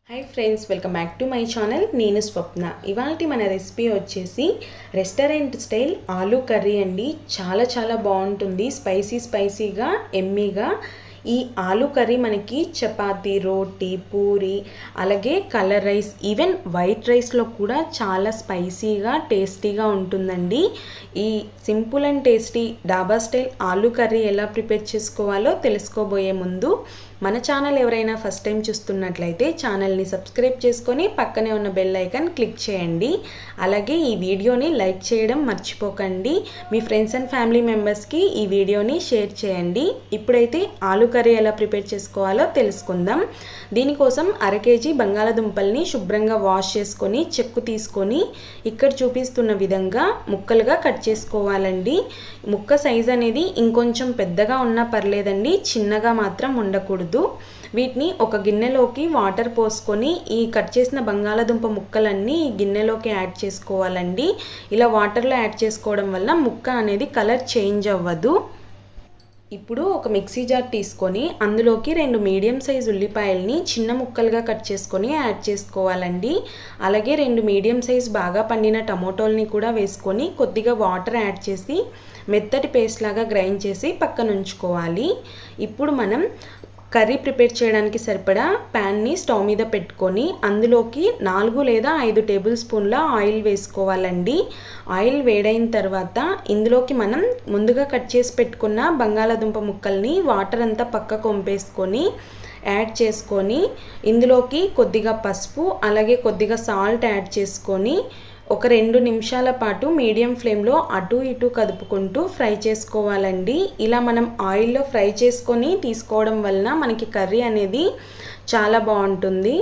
hi friends welcome back to my channel నేను స్వప్న ఇవాళ మన రెసిపీ వచ్చేసి రెస్టారెంట్ స్టైల్ ఆలూ కర్రీ అండి చాలా చాలా బాగుంటుంది స్పైసీ స్పైసీగా ఎమ్మీగా ఈ ఆలూ కర్రీ మనకి చపాతీ రోటీ పూరి అలాగే కలర్ రైస్ ఈవెన్ వైట్ రైస్లో కూడా చాలా స్పైసీగా టేస్టీగా ఉంటుందండి ఈ simple and tasty dhaba style aloo curry ఎలా ప్రిపేర్ చేసుకోవాలో తెలుసుకోబోయే ముందు మన ఛానల్ ఎవరైనా ఫస్ట్ టైం చూస్తున్నట్లయితే ఛానల్ని సబ్స్క్రైబ్ చేసుకొని పక్కనే ఉన్న బెల్ ఐకాన్ క్లిక్ చేయండి అలాగే ఈ వీడియోని లైక్ చేయడం మర్చిపోకండి మీ ఫ్రెండ్స్ అండ్ ఫ్యామిలీ మెంబర్స్కి ఈ వీడియోని షేర్ చేయండి ఇప్పుడైతే ఆలూ కర్రీ ఎలా ప్రిపేర్ చేసుకోవాలో తెలుసుకుందాం దీనికోసం అర కేజీ బంగాళాదుంపల్ని శుభ్రంగా వాష్ చేసుకొని చెక్కు తీసుకొని ఇక్కడ చూపిస్తున్న విధంగా ముక్కలుగా కట్ చేసుకోవాలండి ముక్క సైజ్ అనేది ఇంకొంచెం పెద్దగా ఉన్నా పర్లేదండి చిన్నగా మాత్రం ఉండకూడదు వీటిని ఒక గిన్నెలోకి వాటర్ పోసుకొని ఈ కట్ చేసిన బంగాళాదుంప ముక్కలన్నీ ఈ గిన్నెలోకి యాడ్ చేసుకోవాలండి ఇలా వాటర్లో యాడ్ చేసుకోవడం వల్ల ముక్క అనేది కలర్ చేంజ్ అవ్వదు ఇప్పుడు ఒక మిక్సీ జార్ తీసుకొని అందులోకి రెండు మీడియం సైజ్ ఉల్లిపాయల్ని చిన్న ముక్కలుగా కట్ చేసుకొని యాడ్ చేసుకోవాలండి అలాగే రెండు మీడియం సైజ్ బాగా పండిన టమోటోల్ని కూడా వేసుకొని కొద్దిగా వాటర్ యాడ్ చేసి మెత్తటి పేస్ట్ లాగా గ్రైండ్ చేసి పక్కన ఉంచుకోవాలి ఇప్పుడు మనం కర్రీ ప్రిపేర్ చేయడానికి సరిపడా ప్యాన్ని స్టవ్ మీద పెట్టుకొని అందులోకి నాలుగు లేదా ఐదు టేబుల్ స్పూన్ల ఆయిల్ వేసుకోవాలండి ఆయిల్ వేడైన తర్వాత ఇందులోకి మనం ముందుగా కట్ చేసి పెట్టుకున్న బంగాళాదుంప ముక్కల్ని వాటర్ అంతా పక్క కొంపేసుకొని యాడ్ చేసుకొని ఇందులోకి కొద్దిగా పసుపు అలాగే కొద్దిగా సాల్ట్ యాడ్ చేసుకొని ఒక రెండు నిమిషాల పాటు మీడియం ఫ్లేమ్లో అటు ఇటు కదుపుకుంటూ ఫ్రై చేసుకోవాలండి ఇలా మనం ఆయిల్లో ఫ్రై చేసుకొని తీసుకోవడం వలన మనకి కర్రీ అనేది చాలా బాగుంటుంది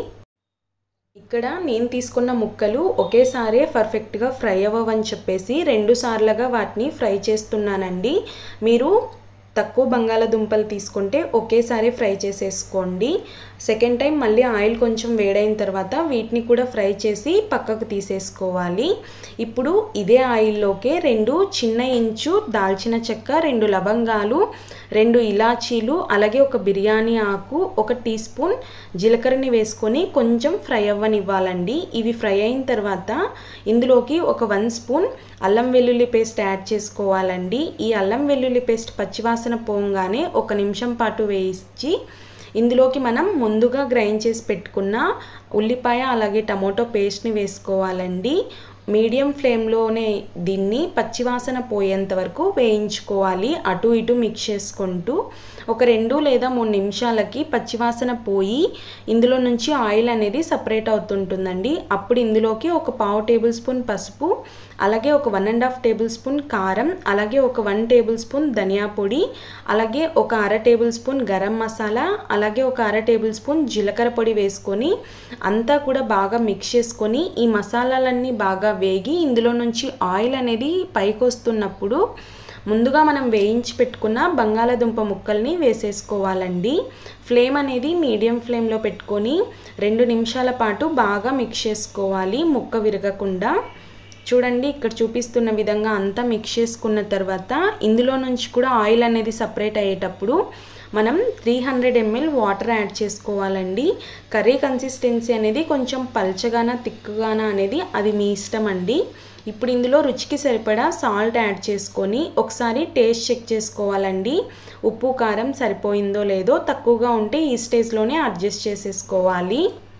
ఇక్కడ నేను తీసుకున్న ముక్కలు ఒకేసారి పర్ఫెక్ట్గా ఫ్రై అవ్వవని చెప్పేసి రెండు సార్లుగా వాటిని ఫ్రై చేస్తున్నానండి మీరు తక్కువ బంగాళాదుంపలు తీసుకుంటే ఒకేసారి ఫ్రై చేసేసుకోండి సెకండ్ టైం మళ్ళీ ఆయిల్ కొంచెం వేడైన తర్వాత వీటిని కూడా ఫ్రై చేసి పక్కకు తీసేసుకోవాలి ఇప్పుడు ఇదే ఆయిల్లోకే రెండు చిన్న ఇంచు దాల్చిన చెక్క రెండు లవంగాలు రెండు ఇలాచీలు అలాగే ఒక బిర్యానీ ఆకు ఒక టీ స్పూన్ జీలకర్రని వేసుకొని కొంచెం ఫ్రై అవ్వనివ్వాలండి ఇవి ఫ్రై అయిన తర్వాత ఇందులోకి ఒక వన్ స్పూన్ అల్లం వెల్లుల్లి పేస్ట్ యాడ్ చేసుకోవాలండి ఈ అల్లం వెల్లుల్లి పేస్ట్ పచ్చివాసన పోగానే ఒక నిమిషం పాటు వేయించి ఇందులోకి మనం ముందుగా గ్రైండ్ చేసి పెట్టుకున్న ఉల్లిపాయ అలాగే టమోటో పేస్ట్ని వేసుకోవాలండి మీడియం ఫ్లేమ్లోనే దీన్ని పచ్చివాసన పోయేంత వరకు వేయించుకోవాలి అటు ఇటు మిక్స్ చేసుకుంటూ ఒక రెండు లేదా మూడు నిమిషాలకి పచ్చివాసన పోయి ఇందులో నుంచి ఆయిల్ అనేది సపరేట్ అవుతుంటుందండి అప్పుడు ఇందులోకి ఒక పావు టేబుల్ స్పూన్ పసుపు అలాగే ఒక one and half tablespoon కారం అలాగే ఒక వన్ టేబుల్ స్పూన్ ధనియా పొడి అలాగే ఒక అర టేబుల్ స్పూన్ గరం మసాలా అలాగే ఒక అర టేబుల్ స్పూన్ జీలకర్ర పొడి వేసుకొని అంతా కూడా బాగా మిక్స్ చేసుకొని ఈ మసాలాలన్నీ బాగా వేగి ఇందులో నుంచి ఆయిల్ అనేది పైకి వస్తున్నప్పుడు ముందుగా మనం వేయించి పెట్టుకున్న బంగాళాదుంప ముక్కల్ని వేసేసుకోవాలండి ఫ్లేమ్ అనేది మీడియం ఫ్లేమ్లో పెట్టుకొని రెండు నిమిషాల పాటు బాగా మిక్స్ చేసుకోవాలి ముక్క విరగకుండా చూడండి ఇక్కడ చూపిస్తున్న విధంగా అంతా మిక్స్ చేసుకున్న తర్వాత ఇందులో నుంచి కూడా ఆయిల్ అనేది సపరేట్ అయ్యేటప్పుడు మనం three hundred ML water add చేసుకోవాలండి కర్రీ కన్సిస్టెన్సీ అనేది కొంచెం పల్చగానా తిక్కుగానా అనేది అది మీ ఇష్టం అండి ఇప్పుడు ఇందులో రుచికి సరిపడా సాల్ట్ యాడ్ చేసుకొని ఒకసారి టేస్ట్ చెక్ చేసుకోవాలండి ఉప్పు కారం సరిపోయిందో లేదో తక్కువగా ఉంటే ఈ స్టేజ్లోనే అడ్జస్ట్ చేసేసుకోవాలి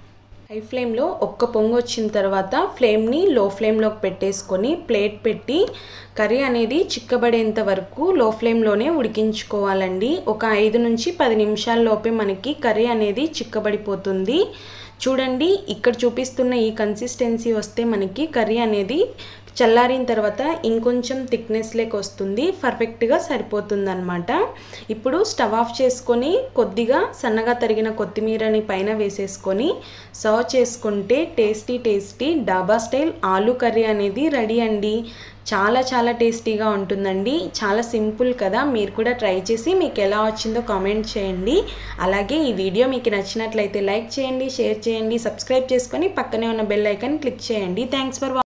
హై ఫ్లేమ్లో ఒక్క పొంగు వచ్చిన తర్వాత ఫ్లేమ్ని లో ఫ్లేమ్లోకి పెట్టేసుకొని ప్లేట్ పెట్టి కర్రీ అనేది చిక్కబడేంత వరకు లో ఫ్లేమ్లోనే ఉడికించుకోవాలండి ఒక ఐదు నుంచి పది నిమిషాల్లోపే మనకి కర్రీ అనేది చిక్కబడిపోతుంది చూడండి ఇక్కడ చూపిస్తున్న ఈ కన్సిస్టెన్సీ వస్తే మనకి కర్రీ అనేది చల్లారిన తర్వాత ఇంకొంచెం థిక్నెస్ లేక వస్తుంది పర్ఫెక్ట్గా సరిపోతుంది అనమాట ఇప్పుడు స్టవ్ ఆఫ్ చేసుకొని కొద్దిగా సన్నగా తరిగిన కొత్తిమీరని పైన వేసేసుకొని సర్వ్ చేసుకుంటే tasty tasty dhaba style aloo curry అనేది రెడీ అండి చాలా చాలా టేస్టీగా ఉంటుందండి చాలా సింపుల్ కదా మీరు కూడా ట్రై చేసి మీకు ఎలా వచ్చిందో కామెంట్ చేయండి అలాగే ఈ వీడియో మీకు నచ్చినట్లయితే లైక్ చేయండి షేర్ చేయండి సబ్స్క్రైబ్ చేసుకొని పక్కనే ఉన్న బెల్ ఐకాన్ క్లిక్ చేయండి థ్యాంక్స్ ఫర్